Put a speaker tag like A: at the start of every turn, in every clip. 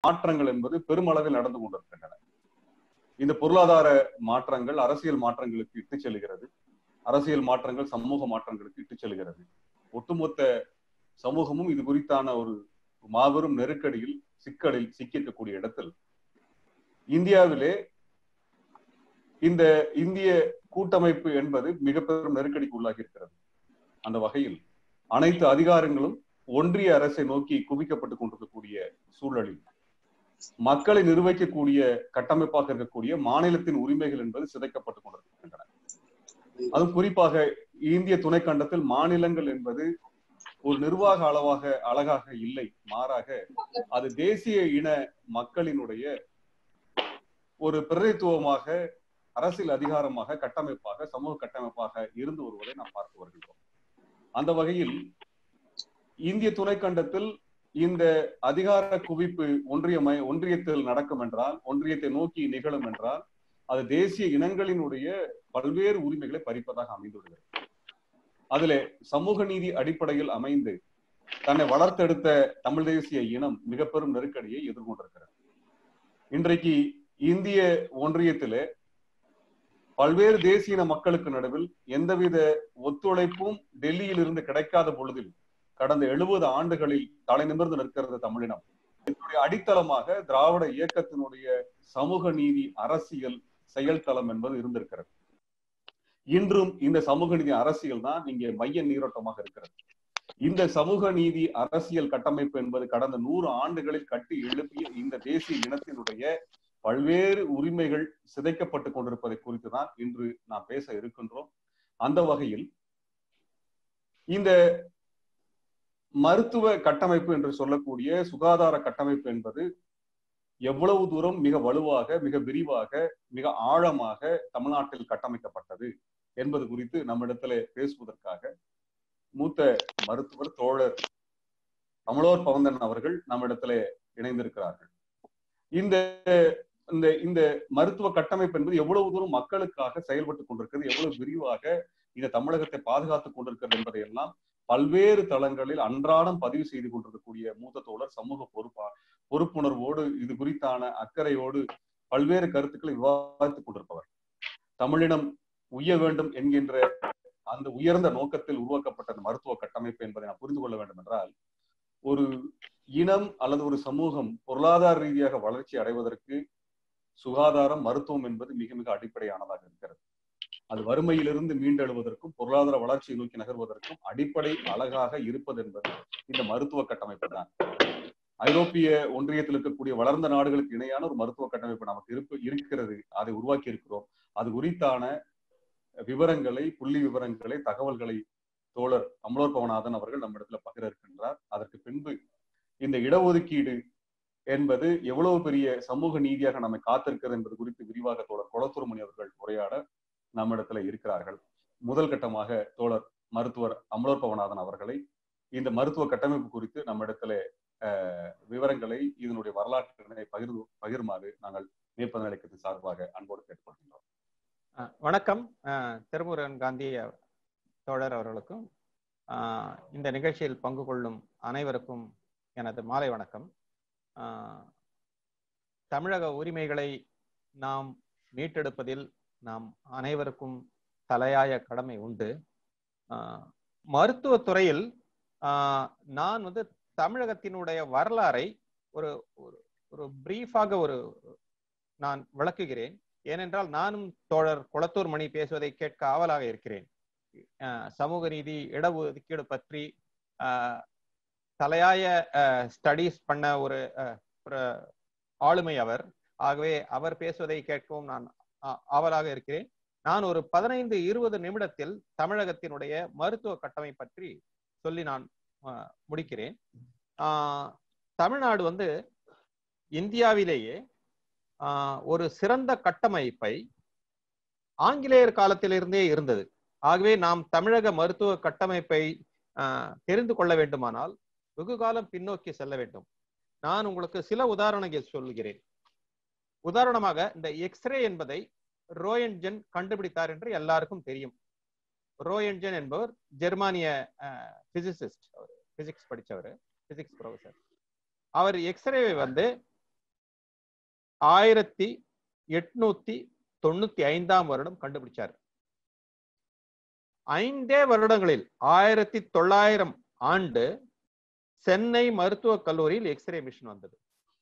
A: மாற்றங்கள் என்பது பெருமளவில் நடந்து கொண்டிருக்கின்றன இந்த பொருளாதார மாற்றங்கள் அரசியல் மாற்றங்களுக்கு இட்டு செல்கிறது அரசியல் மாற்றங்கள் சமூக மாற்றங்களுக்கு இட்டு செல்கிறது ஒட்டுமொத்த சமூகமும் இது குறித்தான ஒரு மாபெரும் நெருக்கடியில் சிக்கலில் சிக்கியிருக்கக்கூடிய இடத்தில் இந்தியாவிலே இந்த இந்திய கூட்டமைப்பு என்பது மிக பெரும் நெருக்கடிக்கு உள்ளாகி இருக்கிறது அந்த வகையில் அனைத்து அதிகாரங்களும் ஒன்றிய அரசை நோக்கி குவிக்கப்பட்டுக் கொண்டிருக்கக்கூடிய சூழலில் மக்களை நிர்வகிக்கக்கூடிய கட்டமைப்பாக இருக்கக்கூடிய மாநிலத்தின் உரிமைகள் என்பது சிதைக்கப்பட்டுக் கொண்டிருக்கின்றன அதுவும் குறிப்பாக இந்திய துணைக்கண்டத்தில் மாநிலங்கள் என்பது ஒரு நிர்வாக அளவாக அழகாக இல்லை மாறாக அது தேசிய இன மக்களினுடைய ஒரு பிரதித்துவமாக அரசியல் அதிகாரமாக கட்டமைப்பாக சமூக கட்டமைப்பாக இருந்து வருவதை நாம் பார்த்து வருகின்றோம் அந்த வகையில் இந்திய துணைக்கண்டத்தில் இந்த அதிகார குவிப்பு ஒன்றிய ஒன்றியத்தில் நடக்கும் என்றால் ஒன்றியத்தை நோக்கி நிகழும் என்றால் அது தேசிய இனங்களினுடைய பல்வேறு உரிமைகளை பறிப்பதாக அமைந்துவிடுகிறது அதுல சமூக நீதி அடிப்படையில் அமைந்து தன்னை வளர்த்தெடுத்த தமிழ் தேசிய இனம் மிக பெரும் நெருக்கடியை எதிர்கொண்டிருக்கிறது இன்றைக்கு இந்திய ஒன்றியத்திலே பல்வேறு தேசிய இன மக்களுக்கு நடுவில் எந்தவித ஒத்துழைப்பும் டெல்லியில் இருந்து கிடைக்காத பொழுதில் கடந்த எழுபது ஆண்டுகளில் தலை நிமிர்ந்து நிற்கிறது தமிழினம் இதனுடைய அடித்தளமாக திராவிட இயக்கத்தினுடைய சமூக நீதி அரசியல் செயல்தளம் என்பது இருந்திருக்கிறது இன்றும் இந்த சமூக நீதி அரசியல் தான் இங்கே மைய நீரோட்டமாக இருக்கிறது இந்த சமூக நீதி அரசியல் கட்டமைப்பு என்பது கடந்த நூறு ஆண்டுகளில் கட்டி எழுப்பிய இந்த தேசிய இனத்தினுடைய பல்வேறு உரிமைகள் சிதைக்கப்பட்டு கொண்டிருப்பதை குறித்து தான் இன்று நாம் பேச இருக்கின்றோம் அந்த வகையில் இந்த மருத்துவ கட்டமைப்பு என்று சொல்லக்கூடிய சுகாதார கட்டமைப்பு என்பது எவ்வளவு தூரம் மிக வலுவாக மிக விரிவாக மிக ஆழமாக தமிழ்நாட்டில் கட்டமைக்கப்பட்டது என்பது குறித்து நம்மிடத்துல பேசுவதற்காக மூத்த மருத்துவர் தோழர் அமலோர் பவந்தன் அவர்கள் நம்மிடத்துல இணைந்திருக்கிறார்கள் இந்த இந்த இந்த மருத்துவ கட்டமைப்பு என்பது எவ்வளவு தூரம் மக்களுக்காக செயல்பட்டு கொண்டிருக்கிறது எவ்வளவு விரிவாக இந்த தமிழகத்தை பாதுகாத்துக் கொண்டிருக்கிறது என்பதையெல்லாம் பல்வேறு தளங்களில் அன்றாடம் பதிவு செய்து கொண்டிருக்கக்கூடிய மூத்த தோழர் சமூக பொறுப்பா பொறுப்புணர்வோடு இது குறித்தான அக்கறையோடு பல்வேறு கருத்துக்களை விவாதித்துக் கொண்டிருப்பவர் தமிழினம் உய்ய வேண்டும் என்கின்ற அந்த உயர்ந்த நோக்கத்தில் உருவாக்கப்பட்ட அந்த மருத்துவ கட்டமைப்பு என்பதை நான் புரிந்து கொள்ள வேண்டும் என்றால் ஒரு இனம் அல்லது ஒரு சமூகம் பொருளாதார ரீதியாக வளர்ச்சி அடைவதற்கு சுகாதாரம் மருத்துவம் என்பது மிக மிக அடிப்படையானதாக இருக்கிறது அது வறுமையிலிருந்து மீண்டெழுவதற்கும் பொருளாதார வளர்ச்சியை நோக்கி நகர்வதற்கும் அடிப்படை அழகாக இருப்பது என்பது இந்த மருத்துவ கட்டமைப்பு தான் ஐரோப்பிய ஒன்றியத்தில் இருக்கக்கூடிய வளர்ந்த நாடுகளுக்கு இணையான ஒரு மருத்துவ கட்டமைப்பு நமக்கு இருப்பு இருக்கிறது அதை உருவாக்கி இருக்கிறோம் அது குறித்தான விவரங்களை புள்ளி விவரங்களை தகவல்களை தோழர் அமலோர் பவநாதன் அவர்கள் நம்ம இடத்துல பகிர இருக்கின்றார் அதற்கு பின்பு இந்த இடஒதுக்கீடு என்பது எவ்வளவு பெரிய சமூக நீதியாக நம்மை காத்திருக்கிறது என்பது குறித்து விரிவாக தோழர் குளத்தூர்மணி அவர்கள் உரையாட நம்மிடத்துல இருக்கிறார்கள் முதல் கட்டமாக தோழர் மருத்துவர் அமலோர் பவநாதன் அவர்களை இந்த மருத்துவ கட்டமைப்பு குறித்து நம்ம இடத்துல விவரங்களை இதனுடைய வரலாற்றினை பகிர் பகிருமாறு நாங்கள் நேர்ப்பத நிலையத்தின் சார்பாக அன்போடு கேட்டுக்கொள்கின்றோம்
B: வணக்கம் திருமுருகன் காந்தி தோழர் அவர்களுக்கும் இந்த நிகழ்ச்சியில் பங்கு கொள்ளும் அனைவருக்கும் எனது மாலை வணக்கம் தமிழக உரிமைகளை நாம் மீட்டெடுப்பதில் நாம் அனைவருக்கும் தலையாய கடமை உண்டு மருத்துவத்துறையில் நான் வந்து தமிழகத்தினுடைய வரலாறை ஒரு ஒரு பிரீஃபாக ஒரு நான் விளக்குகிறேன் ஏனென்றால் நானும் தோழர் குளத்தூர் மணி பேசுவதை கேட்க ஆவலாக இருக்கிறேன் சமூக நீதி இடஒதுக்கீடு பற்றி தலையாய ஸ்டடீஸ் பண்ண ஒரு ஒரு ஆளுமை அவர் ஆகவே அவர் பேசுவதை கேட்கவும் நான் ஆவலாக இருக்கிறேன் நான் ஒரு பதினைந்து இருபது நிமிடத்தில் தமிழகத்தினுடைய மருத்துவ கட்டமை பற்றி சொல்லி நான் முடிக்கிறேன் தமிழ்நாடு வந்து இந்தியாவிலேயே ஒரு சிறந்த கட்டமைப்பை ஆங்கிலேயர் காலத்திலிருந்தே இருந்தது ஆகவே நாம் தமிழக மருத்துவ கட்டமைப்பை தெரிந்து கொள்ள வேண்டுமானால் வெகு காலம் பின்னோக்கி செல்ல வேண்டும் நான் உங்களுக்கு சில உதாரணங்கள் சொல்லுகிறேன் உதாரணமாக இந்த எக்ஸ்ரே என்பதை ரோயன்ஜென் கண்டுபிடித்தார் என்று எல்லாருக்கும் தெரியும் ரோயன்ஜென் என்பவர் ஜெர்மானிய பிசிசிஸ்ட் பிசிக்ஸ் படித்தவர் பிசிக்ஸ் ப்ரொஃபசர் அவர் எக்ஸ்ரேவை வந்து ஆயிரத்தி எட்நூத்தி தொண்ணூத்தி ஐந்தாம் வருடம் கண்டுபிடிச்சார் ஐந்தே வருடங்களில் ஆயிரத்தி தொள்ளாயிரம் ஆண்டு சென்னை மருத்துவக் கல்லூரியில் எக்ஸ்ரே மிஷின் வந்தது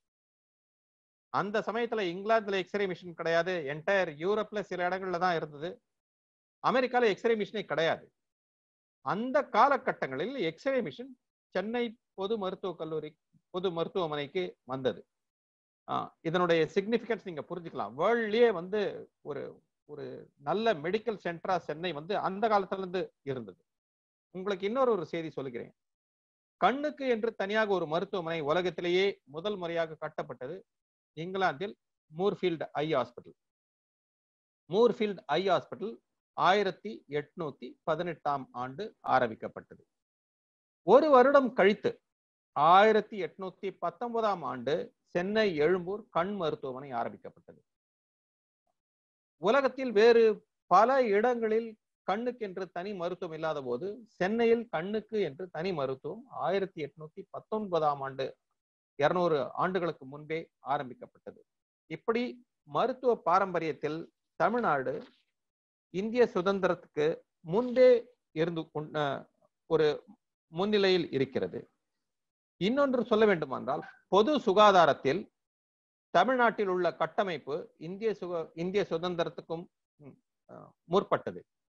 B: அந்த சமயத்துல இங்கிலாந்துல எக்ஸ்ரே மிஷின் கிடையாது என்டையர் யூரோப்ல சில இடங்கள்ல தான் இருந்தது அமெரிக்கால எக்ஸ்ரே மிஷினே கிடையாது அந்த காலகட்டங்களில் எக்ஸ்ரே மிஷின் சென்னை பொது மருத்துவக் கல்லூரி பொது மருத்துவமனைக்கு வந்தது ஆஹ் இதனுடைய சிக்னிபிகன்ஸ் நீங்க புரிஞ்சுக்கலாம் வேர்ல்ட்லயே வந்து ஒரு ஒரு நல்ல மெடிக்கல் சென்டரா சென்னை வந்து அந்த காலத்துல இருந்து இருந்தது உங்களுக்கு இன்னொரு ஒரு செய்தி சொல்லுகிறேன் கண்ணுக்கு என்று தனியாக ஒரு மருத்துவமனை உலகத்திலேயே முதல் முறையாக கட்டப்பட்டது இங்கிலாந்தில் மூர்ஃபீல்டு ஐ ஹாஸ்பிட்டல் மூர்ஃபீல்டு ஐ ஹாஸ்பிட்டல் ஆயிரத்தி எட்நூத்தி பதினெட்டாம் ஆண்டு ஆரம்பிக்கப்பட்டது ஒரு வருடம் கழித்து ஆயிரத்தி எட்நூத்தி பத்தொன்பதாம் ஆண்டு சென்னை எழும்பூர் கண் மருத்துவமனை ஆரம்பிக்கப்பட்டது உலகத்தில் வேறு பல இடங்களில் கண்ணுக்கு என்று தனி மருத்துவம் இல்லாத போது சென்னையில் கண்ணுக்கு என்று தனி மருத்துவம் ஆயிரத்தி எட்நூத்தி பத்தொன்பதாம் ஆண்டு இருநூறு ஆண்டுகளுக்கு முன்பே ஆரம்பிக்கப்பட்டது இப்படி மருத்துவ பாரம்பரியத்தில் தமிழ்நாடு இந்திய சுதந்திரத்துக்கு முன்பே இருந்து ஒரு முன்னிலையில் இருக்கிறது இன்னொன்று சொல்ல வேண்டுமென்றால் பொது சுகாதாரத்தில் தமிழ்நாட்டில் உள்ள கட்டமைப்பு இந்திய சுக இந்திய சுதந்திரத்துக்கும் முற்பட்டது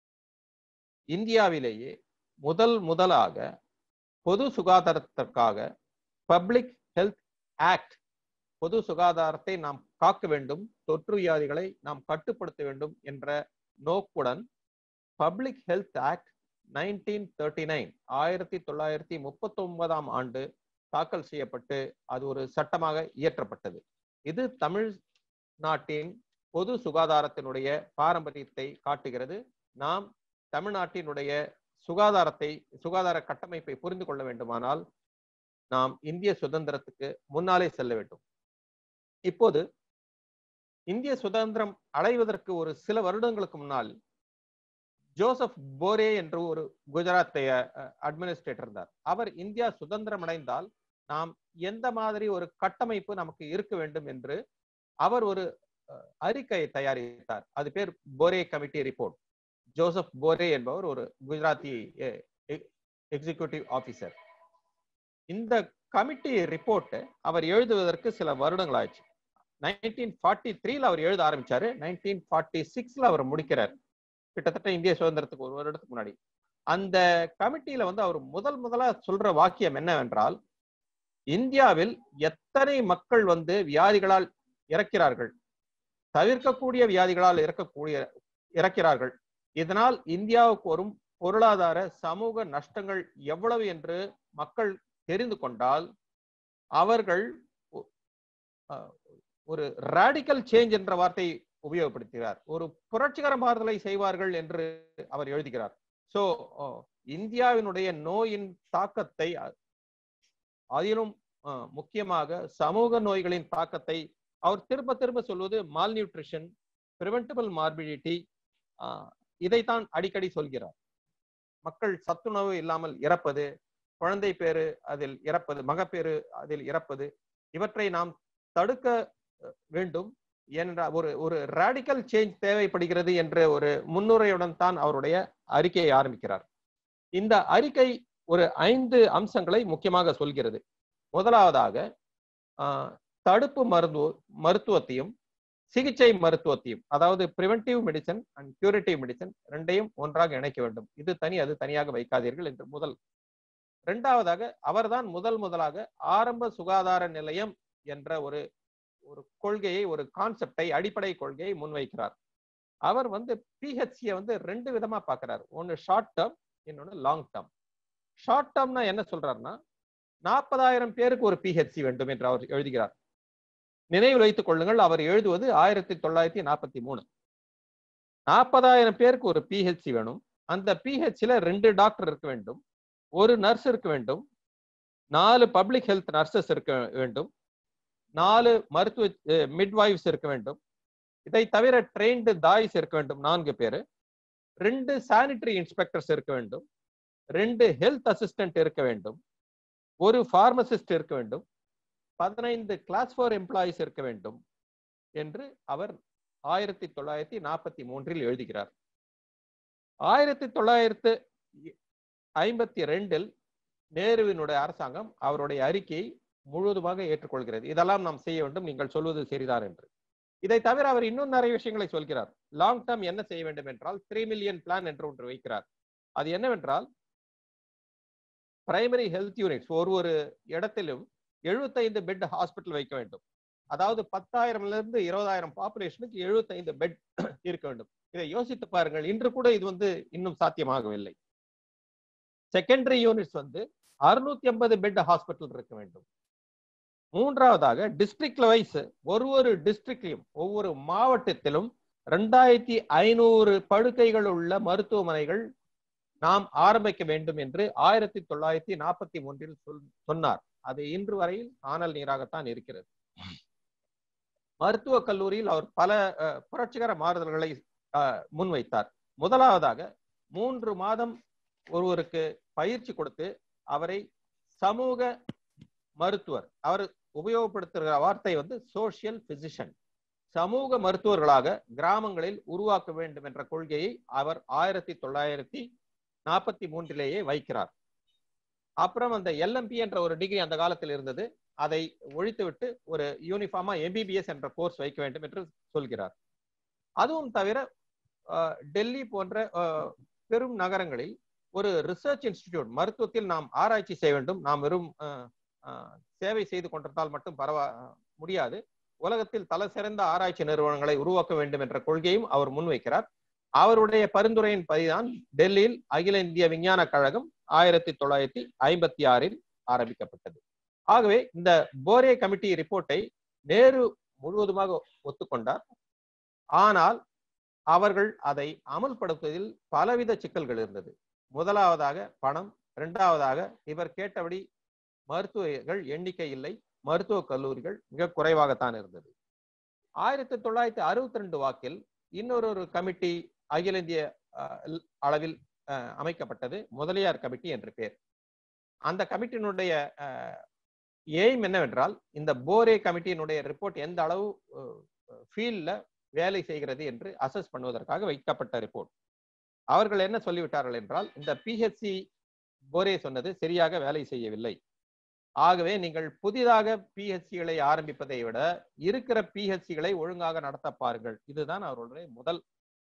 B: இந்தியாவிலேயே முதல் முதலாக பொது சுகாதாரத்திற்காக பப்ளிக் ஹெல்த் ஆக்ட் பொது சுகாதாரத்தை நாம் காக்க வேண்டும் தொற்று வியாதிகளை நாம் கட்டுப்படுத்த வேண்டும் என்ற நோக்குடன் Public Health Act nineteen thirty nine ஆயிரத்தி தொள்ளாயிரத்தி முப்பத்தி ஒன்பதாம் ஆண்டு தாக்கல் செய்யப்பட்டு அது ஒரு சட்டமாக இயற்றப்பட்டது இது தமிழ் நாட்டின் பொது சுகாதாரத்தினுடைய பாரம்பரியத்தை காட்டுகிறது நாம் தமிழ்நாட்டினுடைய சுகாதாரத்தை சுகாதார கட்டமைப்பை புரிந்து கொள்ள வேண்டுமானால் நாம் இந்திய சுதந்திரத்துக்கு முன்னாலே செல்ல வேண்டும் இப்போது இந்திய சுதந்திரம் அடைவதற்கு ஒரு சில வருடங்களுக்கு முன்னால் ஜோசப் போரே என்று ஒரு குஜராத் அட்மினிஸ்ட்ரேட்டர் இருந்தார் அவர் இந்தியா சுதந்திரம் அடைந்தால் நாம் எந்த மாதிரி ஒரு கட்டமைப்பு நமக்கு இருக்க வேண்டும் என்று அவர் ஒரு அறிக்கையை தயாரித்தார் அது பேர் போரே கமிட்டி ரிப்போர்ட் ஜோசப் போரே என்பவர் ஒரு குஜராத்தி எக்ஸிகியூட்டிவ் ஆபீசர் இந்த கமிட்டி ரிப்போர்ட் அவர் எழுதுவதற்கு சில வருடங்கள் ஆயிடுச்சு நைன்டீன் ஃபார்ட்டி த்ரீல அவர் எழுத ஆரம்பிச்சாரு நைன்டீன் ஃபார்ட்டி சிக்ஸ்ல அவர் முடிக்கிறார் கிட்டத்தட்ட இந்திய சுதந்திரத்துக்கு ஒரு வருடத்துக்கு முன்னாடி அந்த கமிட்டியில வந்து அவர் முதல் முதலா சொல்ற வாக்கியம் என்னவென்றால் இந்தியாவில் எத்தனை மக்கள் வந்து வியாதிகளால் இறக்கிறார்கள் தவிர்க்கக்கூடிய வியாதிகளால் இறக்கக்கூடிய இறக்கிறார்கள் இதனால் இந்தியாவுக்கு வரும் பொருளாதார சமூக நஷ்டங்கள் எவ்வளவு என்று மக்கள் தெரிந்து கொண்டால் அவர்கள் ஒரு ராடிக்கல் சேஞ்ச் என்ற வார்த்தை உபயோகப்படுத்துகிறார் ஒரு புரட்சிகர மாறுதலை செய்வார்கள் என்று அவர் எழுதுகிறார் சோ இந்தியாவினுடைய நோயின் தாக்கத்தை அதிலும் முக்கியமாக சமூக நோய்களின் தாக்கத்தை அவர் திரும்ப திரும்ப சொல்வது மால் நியூட்ரிஷன் பிரிவென்டபிள் மார்பிலிட்டி இதைத்தான் அடிக்கடி சொல்கிறார் மக்கள் சத்துணவு இல்லாமல் இறப்பது குழந்தை பேரு அதில் இறப்பது மகப்பேறு அதில் இறப்பது இவற்றை நாம் தடுக்க வேண்டும் என்ற ஒரு ஒரு ராடிக்கல் சேஞ்ச் தேவைப்படுகிறது என்ற ஒரு முன்னுரையுடன் தான் அவருடைய அறிக்கையை ஆரம்பிக்கிறார் இந்த அறிக்கை ஒரு ஐந்து அம்சங்களை முக்கியமாக சொல்கிறது முதலாவதாக தடுப்பு மருந்து மருத்துவத்தையும் சிகிச்சை மருத்துவத்தையும் அதாவது preventive medicine and curative medicine ரெண்டையும் ஒன்றாக இணைக்க வேண்டும் இது தனி அது தனியாக வைக்காதீர்கள் என்று முதல் இரண்டாவதாக அவர்தான் முதல் முதலாக ஆரம்ப சுகாதார நிலையம் என்ற ஒரு ஒரு கொள்கையை ஒரு கான்செப்டை அடிப்படை கொள்கையை முன்வைக்கிறார் அவர் வந்து பிஹெச்சியை வந்து ரெண்டு விதமா பாக்குறாரு ஒன்னு ஷார்ட் டேர்ம் இன்னொன்னு லாங் டேர்ம் ஷார்ட் டேர்ம்னா என்ன சொல்றாருன்னா நாற்பதாயிரம் பேருக்கு ஒரு பிஹெச்சி வேண்டும் என்று அவர் எழுதுகிறார் நினைவில் வைத்துக் கொள்ளுங்கள் அவர் எழுதுவது ஆயிரத்தி தொள்ளாயிரத்தி நாற்பத்தி மூணு நாற்பதாயிரம் பேருக்கு ஒரு பிஹெச்சி வேணும் அந்த பிஹெச்சில ரெண்டு டாக்டர் இருக்க வேண்டும் ஒரு நர்ஸ் இருக்க வேண்டும் நாலு பப்ளிக் ஹெல்த் நர்சஸ் இருக்க வேண்டும் நாலு மருத்துவ மிட்வைஃப்ஸ் இருக்க வேண்டும் இதை தவிர ட்ரெயின்டு தாய்ஸ் இருக்க வேண்டும் நான்கு பேரு ரெண்டு சானிட்டரி இன்ஸ்பெக்டர்ஸ் இருக்க வேண்டும் ரெண்டு ஹெல்த் அசிஸ்டன்ட் இருக்க வேண்டும் ஒரு பார்மசிஸ்ட் இருக்க வேண்டும் பதினைந்து கிளாஸ் ஃபோர் எம்ப்ளாயிஸ் இருக்க வேண்டும் என்று அவர் ஆயிரத்தி தொள்ளாயிரத்தி நாற்பத்தி மூன்றில் எழுதுகிறார் ஆயிரத்தி தொள்ளாயிரத்து ஐம்பத்தி ரெண்டில் நேருவினுடைய அரசாங்கம் அவருடைய அறிக்கையை முழுவதுமாக ஏற்றுக்கொள்கிறது இதெல்லாம் நாம் செய்ய வேண்டும் நீங்கள் சொல்வது சரிதான் என்று இதை தவிர அவர் இன்னும் நிறைய விஷயங்களை சொல்கிறார் லாங் டேர்ம் என்ன செய்ய வேண்டும் என்றால் த்ரீ மில்லியன் பிளான் என்று ஒன்று வைக்கிறார் அது என்னவென்றால் பிரைமரி ஹெல்த் யூனிட்ஸ் ஒரு ஒரு இடத்திலும் எழுபத்தைந்து பெட் ஹாஸ்பிட்டல் வைக்க வேண்டும் அதாவது பத்தாயிரம்ல இருந்து இருபதாயிரம் பாப்புலேஷனுக்கு எழுபத்தைந்து பெட் இருக்க வேண்டும் இதை யோசித்து பாருங்கள் இன்று கூட இது வந்து இன்னும் சாத்தியமாகவில்லை செகண்டரி யூனிட்ஸ் வந்து அறுநூத்தி ஐம்பது பெட் ஹாஸ்பிட்டல் இருக்க வேண்டும் மூன்றாவதாக டிஸ்ட்ரிக்ட் வைஸ் ஒரு ஒரு டிஸ்ட்ரிக்ட்லையும் ஒவ்வொரு மாவட்டத்திலும் ரெண்டாயிரத்தி ஐநூறு படுக்கைகள் உள்ள மருத்துவமனைகள் நாம் ஆரம்பிக்க வேண்டும் என்று ஆயிரத்தி தொள்ளாயிரத்தி நாற்பத்தி மூன்றில் சொல் சொன்னார் அது இன்று வரையில் ஆனல் நீராகத்தான் இருக்கிறது மருத்துவக் கல்லூரியில் அவர் பல புரட்சிகர மாறுதல்களை முன்வைத்தார் முதலாவதாக மூன்று மாதம் ஒருவருக்கு பயிற்சி கொடுத்து அவரை சமூக மருத்துவர் அவர் உபயோகப்படுத்துகிற வார்த்தை வந்து சோசியல் பிசிஷியன் சமூக மருத்துவர்களாக கிராமங்களில் உருவாக்க வேண்டும் என்ற கொள்கையை அவர் ஆயிரத்தி தொள்ளாயிரத்தி நாற்பத்தி மூன்றிலேயே வைக்கிறார் அப்புறம் அந்த எல்எம்பி என்ற ஒரு டிகிரி அந்த காலத்தில் இருந்தது அதை ஒழித்துவிட்டு ஒரு யூனிஃபார்மா எம்பிபிஎஸ் என்ற கோர்ஸ் வைக்க வேண்டும் என்று சொல்கிறார் அதுவும் தவிர டெல்லி போன்ற பெரும் நகரங்களில் ஒரு ரிசர்ச் இன்ஸ்டிடியூட் மருத்துவத்தில் நாம் ஆராய்ச்சி செய்ய வேண்டும் நாம் வெறும் சேவை செய்து கொண்டிருந்தால் மட்டும் பரவா முடியாது உலகத்தில் தலை சிறந்த ஆராய்ச்சி நிறுவனங்களை உருவாக்க வேண்டும் என்ற கொள்கையும் அவர் முன்வைக்கிறார் அவருடைய பரிந்துரையின் பதிதான் டெல்லியில் அகில இந்திய விஞ்ஞான கழகம் ஆயிரத்தி தொள்ளாயிரத்தி ஐம்பத்தி ஆறில் ஆரம்பிக்கப்பட்டது ஆகவே இந்த போரே கமிட்டி ரிப்போர்ட்டை நேரு முழுவதுமாக ஒத்துக்கொண்டார் ஆனால் அவர்கள் அதை அமல்படுத்துவதில் பலவித சிக்கல்கள் இருந்தது முதலாவதாக பணம் இரண்டாவதாக இவர் கேட்டபடி மருத்துவர்கள் எண்ணிக்கை இல்லை மருத்துவ கல்லூரிகள் மிக குறைவாகத்தான் இருந்தது ஆயிரத்தி தொள்ளாயிரத்தி அறுபத்தி ரெண்டு வாக்கில் இன்னொரு ஒரு கமிட்டி அகில இந்திய அளவில் அமைக்கப்பட்டது முதலியார் கமிட்டி என்று பேர் அந்த கமிட்டியினுடைய எய்ம் என்னவென்றால் இந்த போரே கமிட்டியினுடைய ரிப்போர்ட் எந்த அளவு ஃபீல்ட்ல வேலை செய்கிறது என்று அசஸ் பண்ணுவதற்காக வைக்கப்பட்ட ரிப்போர்ட் அவர்கள் என்ன சொல்லிவிட்டார்கள் என்றால் இந்த பிஹெச்சி போரே சொன்னது சரியாக வேலை செய்யவில்லை ஆகவே நீங்கள் புதிதாக பிஹெச்சிகளை ஆரம்பிப்பதை விட இருக்கிற பிஹெச்சிகளை ஒழுங்காக நடத்த பாருங்கள் இதுதான் அவர்களுடைய முதல்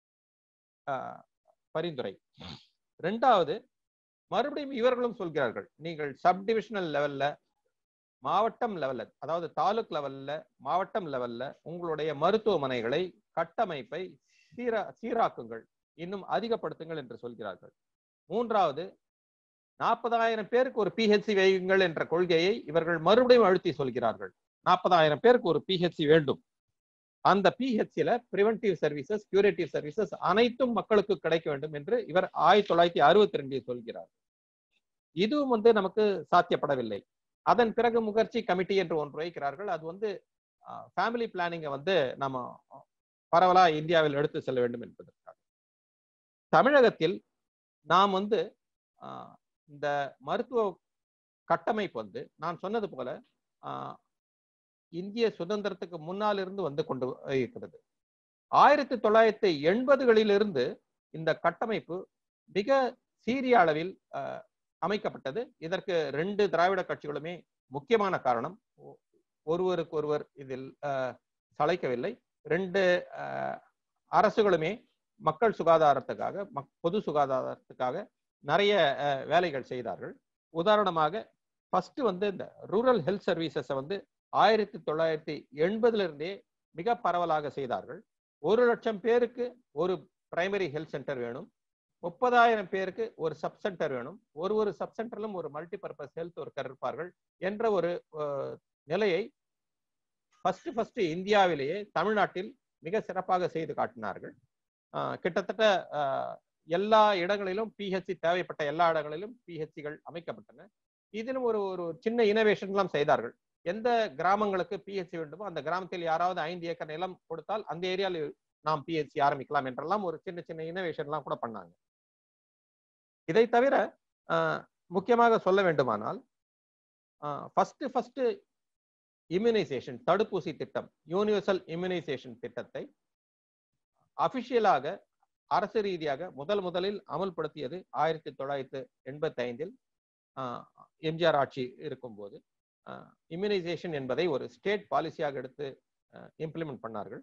B: பரிந்துரை ரெண்டாவது மறுபடியும் இவர்களும் சொல்கிறார்கள் நீங்கள் சப் டிவிஷனல் லெவல்ல மாவட்டம் லெவல்ல அதாவது தாலுக் லெவல்ல மாவட்டம் லெவல்ல உங்களுடைய மருத்துவமனைகளை கட்டமைப்பை சீரா சீராக்குங்கள் இன்னும் அதிகப்படுத்துங்கள் என்று சொல்கிறார்கள் மூன்றாவது நாற்பதாயிரம் பேருக்கு ஒரு பிஹெச்சி வையுங்கள் என்ற கொள்கையை இவர்கள் மறுபடியும் அழுத்தி சொல்கிறார்கள் நாற்பதாயிரம் பேருக்கு ஒரு பிஹெச்சி வேண்டும் அந்த பிஹெச்சில பிரிவென்டிவ் சர்வீசஸ் கியூரேட்டிவ் சர்வீசஸ் அனைத்தும் மக்களுக்கு கிடைக்க வேண்டும் என்று இவர் ஆயிரத்தி தொள்ளாயிரத்தி அறுபத்தி ரெண்டில் சொல்கிறார் இதுவும் வந்து நமக்கு சாத்தியப்படவில்லை அதன் பிறகு முகர்ஜி கமிட்டி என்று ஒன்று வைக்கிறார்கள் அது வந்து ஃபேமிலி பிளானிங்கை வந்து நம்ம பரவலா இந்தியாவில் எடுத்து செல்ல வேண்டும் என்பதற்காக தமிழகத்தில் நாம் வந்து இந்த மருத்துவ கட்டமைப்பு வந்து நான் சொன்னது போல இந்திய சுதந்திரத்துக்கு முன்னால் இருந்து வந்து கொண்டு இருக்கிறது ஆயிரத்தி தொள்ளாயிரத்தி எண்பதுகளிலிருந்து இந்த கட்டமைப்பு மிக சீரிய அளவில் அமைக்கப்பட்டது இதற்கு ரெண்டு திராவிட கட்சிகளுமே முக்கியமான காரணம் ஒருவருக்கு ஒருவர் இதில் சளைக்கவில்லை ரெண்டு அரசுகளுமே மக்கள் சுகாதாரத்துக்காக பொது சுகாதாரத்துக்காக நிறைய வேலைகள் செய்தார்கள் உதாரணமாக ஃபர்ஸ்ட் வந்து இந்த ரூரல் ஹெல்த் சர்வீசஸை வந்து ஆயிரத்தி தொள்ளாயிரத்தி எண்பதுல இருந்தே மிக பரவலாக செய்தார்கள் ஒரு லட்சம் பேருக்கு ஒரு பிரைமரி ஹெல்த் சென்டர் வேணும் முப்பதாயிரம் பேருக்கு ஒரு சப் சென்டர் வேணும் ஒரு ஒரு சப் சென்டர்லும் ஒரு மல்டி பர்பஸ் ஹெல்த் ஒர்க்கர் இருப்பார்கள் என்ற ஒரு நிலையை ஃபர்ஸ்ட் ஃபர்ஸ்ட் இந்தியாவிலேயே தமிழ்நாட்டில் மிக சிறப்பாக செய்து காட்டினார்கள் கிட்டத்தட்ட எல்லா இடங்களிலும் பிஹெச்சி தேவைப்பட்ட எல்லா இடங்களிலும் பிஹெச்சிகள் அமைக்கப்பட்டன இதிலும் ஒரு ஒரு சின்ன இனோவேஷன்லாம் செய்தார்கள் எந்த கிராமங்களுக்கு பிஹெச்சி வேண்டுமோ அந்த கிராமத்தில் யாராவது ஐந்து ஏக்கர் நிலம் கொடுத்தால் அந்த ஏரியாவில் நாம் பிஹெச்சி ஆரம்பிக்கலாம் என்றெல்லாம் ஒரு சின்ன சின்ன இனோவேஷன்லாம் கூட பண்ணாங்க இதை தவிர முக்கியமாக சொல்ல வேண்டுமானால் ஃபர்ஸ்ட் ஃபர்ஸ்ட் இம்யூனைசேஷன் தடுப்பூசி திட்டம் யூனிவர்சல் இம்யூனைசேஷன் திட்டத்தை அபிஷியலாக அரசு ரீதியாக முதல் முதலில் அமல்படுத்தியது ஆயிரத்தி தொள்ளாயிரத்தி எண்பத்தி ஐந்தில் எம்ஜிஆர் ஆட்சி இருக்கும்போது இம்யூனைசேஷன் என்பதை ஒரு ஸ்டேட் பாலிசியாக எடுத்து இம்ப்ளிமெண்ட் பண்ணார்கள்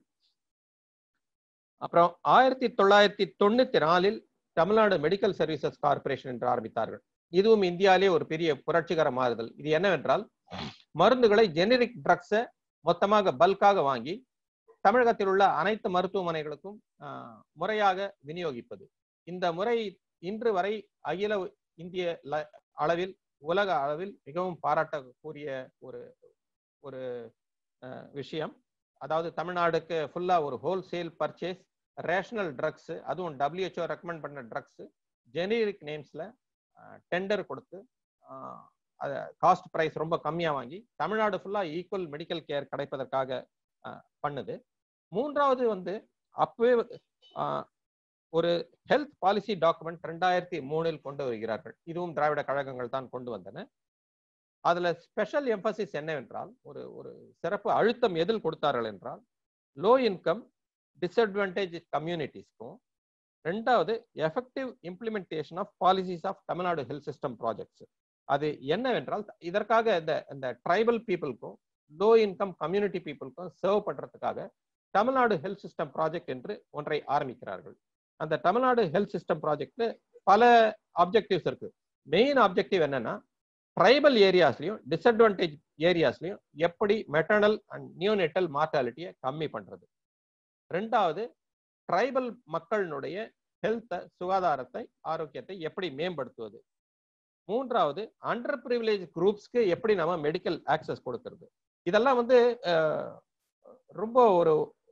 B: அப்புறம் ஆயிரத்தி தொள்ளாயிரத்தி தொண்ணூத்தி நாலில் தமிழ்நாடு மெடிக்கல் சர்வீசஸ் கார்பரேஷன் என்று ஆரம்பித்தார்கள் இதுவும் இந்தியாவிலே ஒரு பெரிய புரட்சிகர மாறுதல் இது என்னவென்றால் மருந்துகளை ஜெனரிக் ட்ரக்ஸை மொத்தமாக பல்காக வாங்கி தமிழகத்தில் உள்ள அனைத்து மருத்துவமனைகளுக்கும் முறையாக விநியோகிப்பது இந்த முறை இன்று வரை அகில இந்திய அளவில் உலக அளவில் மிகவும் பாராட்டக்கூடிய ஒரு ஒரு விஷயம் அதாவது தமிழ்நாடுக்கு ஃபுல்லா ஒரு ஹோல்சேல் பர்ச்சேஸ் ரேஷனல் ட்ரக்ஸ் அதுவும் டபிள்யூஹெச்ஓ ரெக்கமெண்ட் பண்ண ட்ரக்ஸ் ஜெனரிக் நேம்ஸ்ல டெண்டர் கொடுத்து காஸ்ட் ப்ரைஸ் ரொம்ப கம்மியா வாங்கி தமிழ்நாடு ஃபுல்லா ஈக்குவல் மெடிக்கல் கேர் கிடைப்பதற்காக பண்ணுது மூன்றாவது வந்து அப்பவே ஒரு ஹெல்த் பாலிசி டாக்குமெண்ட் ரெண்டாயிரத்தி மூணில் கொண்டு வருகிறார்கள் இதுவும் திராவிட கழகங்கள் தான் கொண்டு வந்தன அதுல ஸ்பெஷல் எம்பசிஸ் என்னவென்றால் ஒரு ஒரு சிறப்பு அழுத்தம் எதில் கொடுத்தார்கள் என்றால் லோ இன்கம் டிஸ்அட்வான்டேஜ் கம்யூனிட்டிஸ்க்கும் ரெண்டாவது effective implementation of policies of Tamil Nadu health system projects அது என்னவென்றால் இதற்காக இந்த இந்த ட்ரைபல் பீப்புளுக்கும் லோ இன்கம் கம்யூனிட்டி பீப்புளுக்கும் சர்வ் பண்றதுக்காக தமிழ்நாடு ஹெல்த் சிஸ்டம் ப்ராஜெக்ட் என்று ஒன்றை ஆரம்பிக்கிறார்கள் அந்த தமிழ்நாடு ஹெல்த் சிஸ்டம் ப்ராஜெக்ட் பல ஆப்ஜெக்டிவ்ஸ் இருக்கு மெயின் ஆப்ஜெக்டிவ் என்னன்னா ட்ரைபல் ஏரியாஸ்லயும் டிஸ்அட்வான்டேஜ் ஏரியாஸ்லயும் எப்படி மெட்டர்னல் அண்ட் நியோனெட்டல் மார்டாலிட்டியை கம்மி பண்றது ரெண்டாவது ட்ரைபல் மக்களினுடைய ஹெல்த்தை சுகாதாரத்தை ஆரோக்கியத்தை எப்படி மேம்படுத்துவது மூன்றாவது அண்டர் ப்ரிவிலேஜ் குரூப்ஸ்க்கு எப்படி நம்ம மெடிக்கல் ஆக்சஸ் கொடுக்கறது இதெல்லாம் வந்து ரொம்ப ஒரு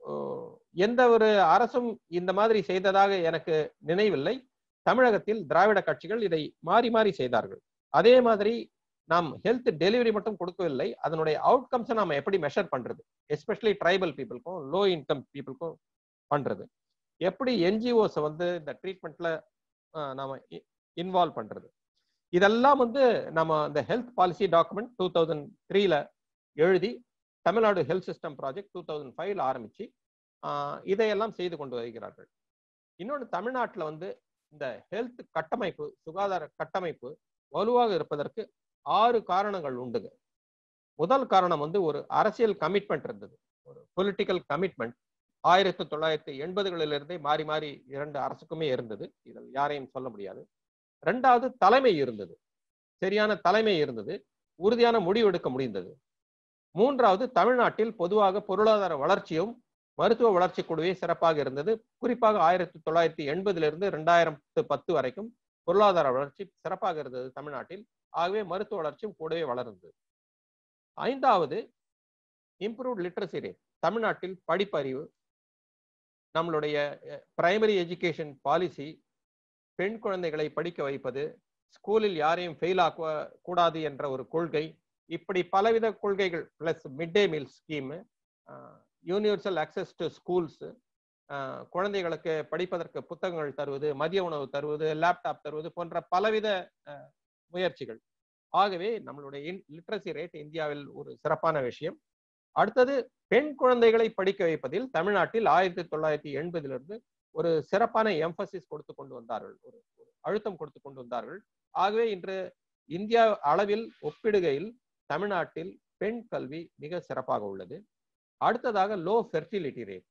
B: எந்த ஒரு அரசும் இந்த மாதிரி செய்ததாக எனக்கு நினைவில்லை தமிழகத்தில் திராவிட கட்சிகள் இதை மாறி மாறி செய்தார்கள் அதே மாதிரி நாம் ஹெல்த் டெலிவரி மட்டும் கொடுக்கவில்லை அதனுடைய அவுட்கம்ஸை நாம எப்படி மெஷர் பண்றது எஸ்பெஷலி ட்ரைபல் பீப்புளுக்கும் லோ இன்கம் பீப்புளுக்கும் பண்றது எப்படி என்ஜிஓஸை வந்து இந்த ட்ரீட்மெண்ட்ல நாம இன்வால்வ் பண்றது இதெல்லாம் வந்து நம்ம இந்த health policy document two thousand த்ரீல எழுதி Tamil Nadu health system project two thousand ஃபைவ்ல ஆரம்பிச்சு இதையெல்லாம் செய்து கொண்டு வருகிறார்கள் இன்னொன்று தமிழ்நாட்டில் வந்து இந்த ஹெல்த் கட்டமைப்பு சுகாதார கட்டமைப்பு வலுவாக இருப்பதற்கு ஆறு காரணங்கள் உண்டுங்க முதல் காரணம் வந்து ஒரு அரசியல் கமிட்மெண்ட் இருந்தது ஒரு பொலிட்டிக்கல் கமிட்மெண்ட் ஆயிரத்தி தொள்ளாயிரத்தி எண்பதுகளிலிருந்தே மாறி மாறி இரண்டு அரசுக்குமே இருந்தது இதில் யாரையும் சொல்ல முடியாது ரெண்டாவது தலைமை இருந்தது சரியான தலைமை இருந்தது உறுதியான முடிவு எடுக்க முடிந்தது மூன்றாவது தமிழ்நாட்டில் பொதுவாக பொருளாதார வளர்ச்சியும் மருத்துவ வளர்ச்சி குழுவே சிறப்பாக இருந்தது குறிப்பாக ஆயிரத்தி தொள்ளாயிரத்தி எண்பதிலிருந்து ரெண்டாயிரத்து பத்து வரைக்கும் பொருளாதார வளர்ச்சி சிறப்பாக இருந்தது தமிழ்நாட்டில் ஆகவே மருத்துவ வளர்ச்சியும் கூடவே வளர்ந்தது ஐந்தாவது இம்ப்ரூவ்ட் லிட்ரஸி ரேட் தமிழ்நாட்டில் படிப்பறிவு நம்மளுடைய பிரைமரி எஜுகேஷன் பாலிசி பெண் குழந்தைகளை படிக்க வைப்பது ஸ்கூலில் யாரையும் ஃபெயில் ஆக்க கூடாது என்ற ஒரு கொள்கை இப்படி பலவித கொள்கைகள் plus mid day meal scheme universal access to schools குழந்தைகளுக்கு படிப்பதற்கு புத்தகங்கள் தருவது மதிய உணவு தருவது லேப்டாப் தருவது போன்ற பலவித முயற்சிகள் ஆகவே நம்மளுடைய லிட்ரஸி ரேட் இந்தியாவில் ஒரு சிறப்பான விஷயம் அடுத்தது பெண் குழந்தைகளை படிக்க வைப்பதில் தமிழ்நாட்டில் ஆயிரத்தி தொள்ளாயிரத்தி எண்பதிலிருந்து ஒரு சிறப்பான எம்பசிஸ் கொடுத்து கொண்டு வந்தார்கள் ஒரு அழுத்தம் கொடுத்து கொண்டு வந்தார்கள் ஆகவே இன்று இந்தியா அளவில் ஒப்பிடுகையில் தமிழ்நாட்டில் பெண் கல்வி மிக சிறப்பாக உள்ளது அடுத்ததாக லோ ஃபெர்டிலிட்டி ரேட்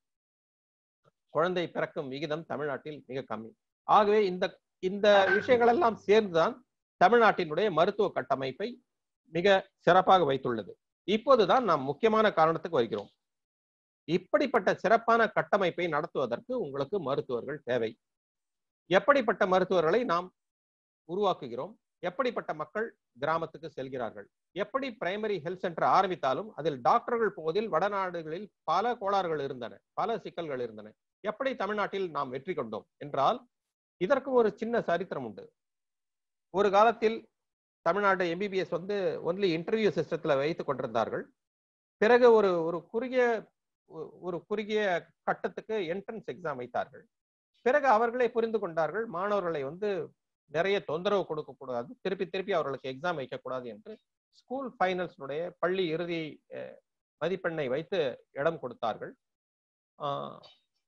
B: குழந்தை பிறக்கும் விகிதம் தமிழ்நாட்டில் மிக கம்மி ஆகவே இந்த இந்த விஷயங்கள் எல்லாம் சேர்ந்துதான் தமிழ்நாட்டினுடைய மருத்துவ கட்டமைப்பை மிக சிறப்பாக வைத்துள்ளது இப்போதுதான் நாம் முக்கியமான காரணத்துக்கு வருகிறோம் இப்படிப்பட்ட சிறப்பான கட்டமைப்பை நடத்துவதற்கு உங்களுக்கு மருத்துவர்கள் தேவை எப்படிப்பட்ட மருத்துவர்களை நாம் உருவாக்குகிறோம் எப்படிப்பட்ட மக்கள் கிராமத்துக்கு செல்கிறார்கள் எப்படி பிரைமரி ஹெல்த் சென்டர் ஆரம்பித்தாலும் அதில் டாக்டர்கள் போவதில் வடநாடுகளில் பல கோளாறுகள் இருந்தன பல சிக்கல்கள் இருந்தன எப்படி தமிழ்நாட்டில் நாம் வெற்றி கொண்டோம் என்றால் இதற்கு ஒரு சின்ன சரித்திரம் உண்டு ஒரு காலத்தில் தமிழ்நாடு எம்பிபிஎஸ் வந்து ஒன்லி இன்டர்வியூ சிஸ்டத்துல வைத்துக் கொண்டிருந்தார்கள் பிறகு ஒரு ஒரு குறுகிய ஒரு குறுகிய கட்டத்துக்கு என்ட்ரன்ஸ் எக்ஸாம் வைத்தார்கள் பிறகு அவர்களே புரிந்து கொண்டார்கள் மாணவர்களை வந்து நிறைய தொந்தரவு கொடுக்க கூடாது திருப்பி திருப்பி அவர்களுக்கு எக்ஸாம் வைக்கக்கூடாது என்று ஸ்கூல் ஃபைனல்ஸ்னுடைய பள்ளி இறுதி மதிப்பெண்ணை வைத்து இடம் கொடுத்தார்கள் ஆஹ்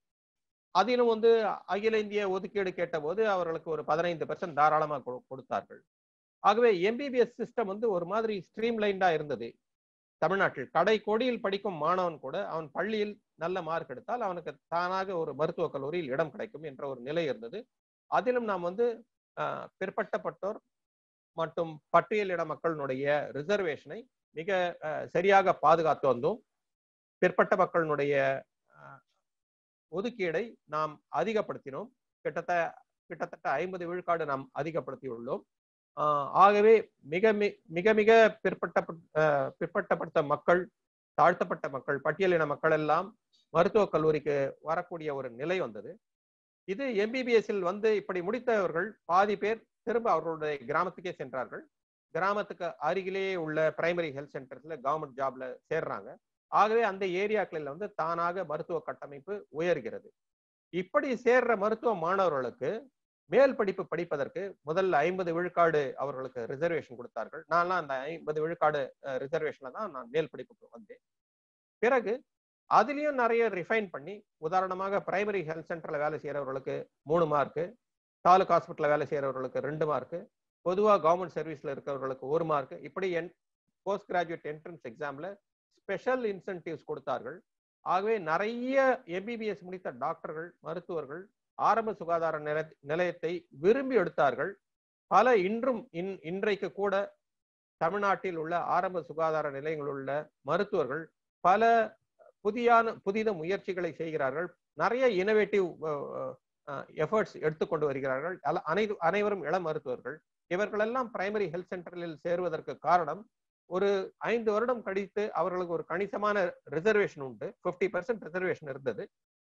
B: அதிலும் வந்து அகில இந்திய ஒதுக்கீடு கேட்டபோது அவர்களுக்கு ஒரு பதினைந்து பெர்சன்ட் தாராளமாக கொடு- கொடுத்தார்கள் ஆகவே எம்பிபிஎஸ் சிஸ்டம் வந்து ஒரு மாதிரி ஸ்ட்ரீம் லைன்டா இருந்தது தமிழ்நாட்டில் கடை கோடியில் படிக்கும் மாணவன் கூட அவன் பள்ளியில் நல்ல மார்க் எடுத்தால் அவனுக்கு தானாக ஒரு மருத்துவக் கல்லூரியில் இடம் கிடைக்கும் என்ற ஒரு நிலை இருந்தது அதிலும் நாம் வந்து ஆஹ், பிற்பட்டப்பட்டோர் மற்றும் பட்டியலிட மக்களினுடைய ரிசர்வேஷனை மிக ஆஹ், சரியாக பாதுகாத்து வந்தோம் பிற்பட்ட மக்களினுடைய ஆஹ், ஒதுக்கீடை நாம் அதிகப்படுத்தினோம் கிட்டத்தட்ட கிட்டத்தட்ட ஐம்பது விழுக்காடு நாம் அதிகப்படுத்தியுள்ளோம் ஆஹ் ஆகவே மிக மி- மிக மிக பிற்பட்ட பிற்பட்டப்பட்ட மக்கள் தாழ்த்தப்பட்ட மக்கள் பட்டியலின மக்கள் எல்லாம் மருத்துவக் கல்லூரிக்கு வரக்கூடிய ஒரு நிலை வந்தது இது எம்பிபிஎஸ்ஸில் வந்து இப்படி முடித்தவர்கள் பாதி பேர் திரும்ப அவர்களுடைய கிராமத்துக்கே சென்றார்கள் கிராமத்துக்கு அருகிலேயே உள்ள பிரைமரி ஹெல்த் சென்டர்ஸ்ல கவர்மெண்ட் ஜாப்ல சேர்றாங்க ஆகவே அந்த ஏரியாக்களில் வந்து தானாக மருத்துவ கட்டமைப்பு உயர்கிறது இப்படி சேர்ற மருத்துவ மாணவர்களுக்கு மேல் படிப்பு படிப்பதற்கு முதல்ல ஐம்பது விழுக்காடு அவர்களுக்கு ரிசர்வேஷன் கொடுத்தார்கள் நான்லாம் அந்த ஐம்பது விழுக்காடு ரிசர்வேஷன்ல தான் நான் மேல் படிப்புக்கு வந்தேன் பிறகு அதுலயும் நிறைய ரிஃபைன் பண்ணி உதாரணமாக பிரைமரி ஹெல்த் சென்டர்ல வேலை செய்யறவர்களுக்கு மூணு மார்க்கு தாலுக் ஹாஸ்பிட்டல்ல வேலை செய்யறவர்களுக்கு ரெண்டு மார்க்கு பொதுவாக கவர்மெண்ட் சர்வீஸ்ல இருக்கிறவர்களுக்கு ஒரு மார்க் இப்படி என் போஸ்ட் கிராஜுவேட் என்ட்ரன்ஸ் எக்ஸாம்ல ஸ்பெஷல் இன்சென்டிவ்ஸ் கொடுத்தார்கள் ஆகவே நிறைய எம்பிபிஎஸ் முடித்த டாக்டர்கள் மருத்துவர்கள் ஆரம்ப சுகாதார நில நிலையத்தை விரும்பி எடுத்தார்கள் பல இன்றும் இன் இன்றைக்கு கூட தமிழ்நாட்டில் உள்ள ஆரம்ப சுகாதார நிலையங்களில் உள்ள மருத்துவர்கள் பல புதியான புதித முயற்சிகளை செய்கிறார்கள் நிறைய இனோவேட்டிவ் எஃபர்ட்ஸ் எடுத்துக்கொண்டு வருகிறார்கள் அல- அனைத்து அனைவரும் இளம் மருத்துவர்கள் இவர்களெல்லாம் பிரைமரி ஹெல்த் சென்டரில் சேருவதற்கு காரணம் ஒரு ஐந்து வருடம் கழித்து அவர்களுக்கு ஒரு கணிசமான ரிசர்வேஷன் உண்டு 50% பர்சன்ட் ரிசர்வேஷன் இருந்தது